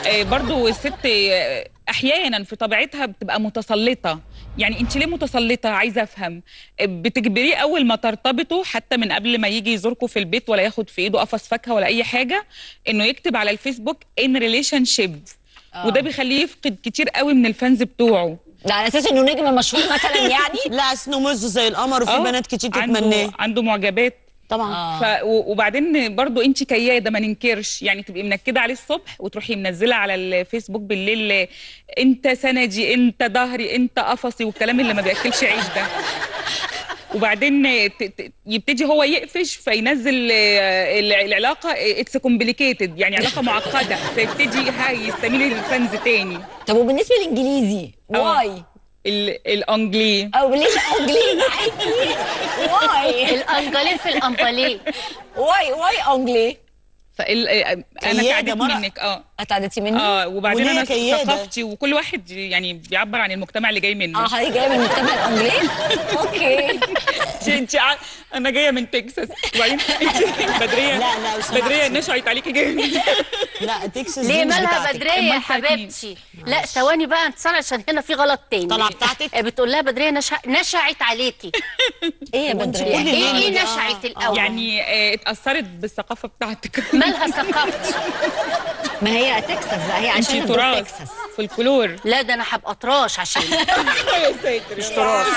آه، برضو الست آه، احيانا في طبيعتها بتبقى متسلطه يعني انت ليه متسلطه عايزه افهم آه، بتجبريه اول ما ترتبطوا حتى من قبل ما يجي يزوركم في البيت ولا ياخد في ايده قفص فاكهه ولا اي حاجه انه يكتب على الفيسبوك ان ريليشن شيب وده بيخليه يفقد كتير قوي من الفانز بتوعه ده على اساس انه نجم مشهور مثلا يعني لا اسمه مزه زي القمر وفي آه، بنات كتير عنده تتمناه عنده معجبات طبعا ف و- وبعدين برضو انت كياده ما ننكرش يعني تبقي منكده عليه الصبح وتروحي منزله على الفيسبوك بالليل آه، انت سندي انت ظهري انت قفصي والكلام اللي ما بياكلش عيش ده وبعدين آه، ت- ت- يبتدي هو يقفش فينزل آه، الع- العلاقه اتس كومبليكيتد يعني علاقه معقده فيبتدي ها يستميل الفانز تاني طب وبالنسبه للانجليزي آه. واي ال- الانجلي او ليش انجلي معاكي واي الانجلي في الامباليه واي واي انجلي فال... آه، انا كيادة تعبت مرة. منك اه اتعدتي مني اه وبعدين وليه انا كيادة؟ ثقافتي وكل واحد يعني بيعبر عن المجتمع اللي جاي منه اه حضرتك جايه من المجتمع الانجلي اوكي انت انت ع- انا جايه من تكساس وبعدين انت بدريه لا، لا، لو سمحتي. بدريه نشعت عليكي جامد لا تكساس ليه دي مش مالها بتاعتك. بدريه يا أمال بتاعت مين؟ حبيبتي لا ثواني بقى انتصار عشان هنا في غلط تاني طلع بتاعتك؟ آه، بتقول لها بدريه نشا... نشعت عليكي ايه يا وانت بدريه كل ايه اللي ايه ده- نشعت آه، الاول يعني آه، اتاثرت بالثقافه بتاعتك مالها ثقافتي ما هي تكساس بقى هي انت عشان تروح تراث تكساس فولكلور لا ده انا هبقى طراش عشان يا ساتر مش تراث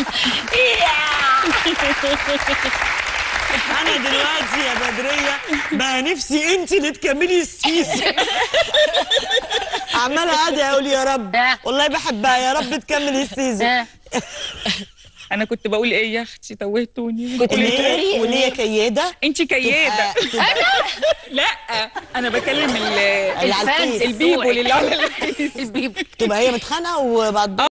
انا دلوقتي يا بدريه بقى نفسي انت اللي تكملي السيزون عماله ادعي اقول يا رب آه. والله بحبها يا رب تكملي السيزون آه. انا كنت بقول ايه يا اختي توهتوني كنت اللي بتقولي هي واللي هي كياده انت كياده تبقى- تبقى- لا انا بكلم ال- اللي على الفانز الفيس البيبول اللي على الفيس البيبي تبقى هي متخانقه وبعد